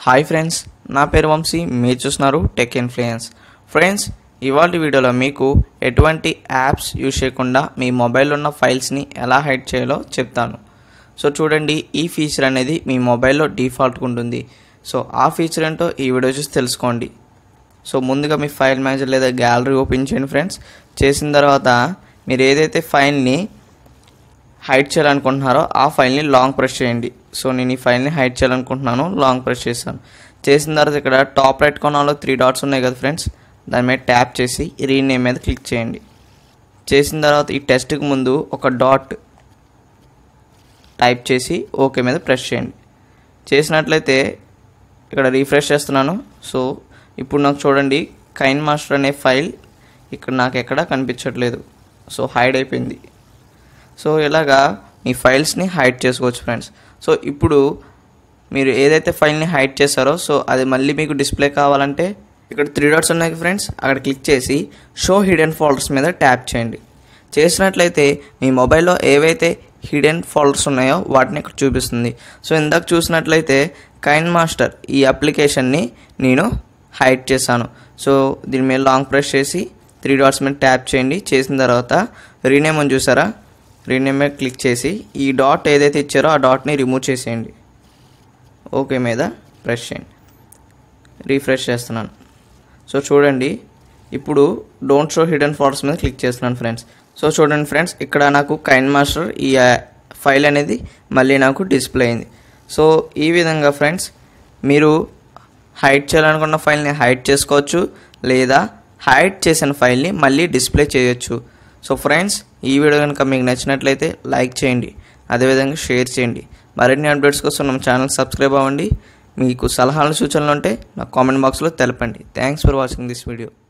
hi friends నా పేరు వంశీ మీరు చూస్తున్నారు టెక్ ఇన్ఫ్లుయెన్స్ ఫ్రెండ్స్ ఇవాళ వీడియోలో మీకు ఎటువంటి యాప్స్ యూజ్ చేయకుండా మీ మొబైల్లో ఉన్న ఫైల్స్ని ఎలా హైడ్ చేయాలో చెప్తాను సో చూడండి ఈ ఫీచర్ అనేది మీ మొబైల్లో డిఫాల్ట్గా ఉంటుంది సో ఆ ఫీచర్ ఏంటో ఈ వీడియో చూసి తెలుసుకోండి సో ముందుగా మీ ఫైల్ మేనేజర్ లేదా గ్యాలరీ ఓపెన్ చేయండి ఫ్రెండ్స్ చేసిన తర్వాత మీరు ఏదైతే ఫైల్ని హైడ్ చేయాలనుకుంటున్నారో ఆ ఫైల్ని లాంగ్ ప్రెస్ చేయండి సో నేను ఈ ఫైల్ని హైడ్ చేయాలనుకుంటున్నాను లాంగ్ ప్రెస్ చేశాను చేసిన తర్వాత ఇక్కడ టాప్ రైట్ కొనాలో త్రీ డాట్స్ ఉన్నాయి కదా ఫ్రెండ్స్ దాని మీద ట్యాప్ చేసి రీనేమ్ మీద క్లిక్ చేయండి చేసిన తర్వాత ఈ టెస్ట్కి ముందు ఒక డాట్ టైప్ చేసి ఓకే మీద ప్రెస్ చేయండి చేసినట్లయితే ఇక్కడ రీఫ్రెష్ చేస్తున్నాను సో ఇప్పుడు నాకు చూడండి కైన్ మాస్టర్ అనే ఫైల్ ఇక్కడ నాకు ఎక్కడా కనిపించట్లేదు సో హైడ్ అయిపోయింది సో ఇలాగా మీ ఫైల్స్ని హైడ్ చేసుకోవచ్చు ఫ్రెండ్స్ సో ఇప్పుడు మీరు ఏదైతే ఫైల్ని హైడ్ చేశారో సో అది మళ్ళీ మీకు డిస్ప్లే కావాలంటే ఇక్కడ త్రీ డాట్స్ ఉన్నాయి ఫ్రెండ్స్ అక్కడ క్లిక్ చేసి షో హిడెన్ ఫోల్డర్స్ మీద ట్యాప్ చేయండి చేసినట్లయితే మీ మొబైల్లో ఏవైతే హిడెన్ ఫోల్డర్స్ ఉన్నాయో వాటిని ఇక్కడ చూపిస్తుంది సో ఇందాక చూసినట్లయితే కైన్ మాస్టర్ ఈ అప్లికేషన్ని నేను హైడ్ చేశాను సో దీని మీద లాంగ్ ప్రెస్ చేసి త్రీ డాట్స్ మీద ట్యాప్ చేయండి చేసిన తర్వాత రీనేమ్ అని చూసారా రీనేమ్ మీద క్లిక్ చేసి ఈ డాట్ ఏదైతే ఇచ్చారో ఆ డాట్ని రిమూవ్ చేసేయండి ఓకే మీద ప్రెస్ చేయండి రీఫ్రెష్ చేస్తున్నాను సో చూడండి ఇప్పుడు డోంట్ షో హిడెన్ ఫోల్డర్స్ మీద క్లిక్ చేస్తున్నాను ఫ్రెండ్స్ సో చూడండి ఫ్రెండ్స్ ఇక్కడ నాకు కైన్ మాస్టర్ ఈ ఫైల్ అనేది మళ్ళీ నాకు డిస్ప్లే అయింది సో ఈ విధంగా ఫ్రెండ్స్ మీరు హైడ్ చేయాలనుకున్న ఫైల్ని హైడ్ చేసుకోవచ్చు లేదా హైడ్ చేసిన ఫైల్ని మళ్ళీ డిస్ప్లే చేయొచ్చు సో ఫ్రెండ్స్ ఈ వీడియో కనుక మీకు నచ్చినట్లయితే లైక్ చేయండి అదేవిధంగా షేర్ చేయండి మరిన్ని అప్డేట్స్ కోసం మన ఛానల్ సబ్స్క్రైబ్ అవ్వండి మీకు సలహాలు సూచనలు ఉంటే నా కామెంట్ బాక్స్లో తెలపండి thanks for watching this video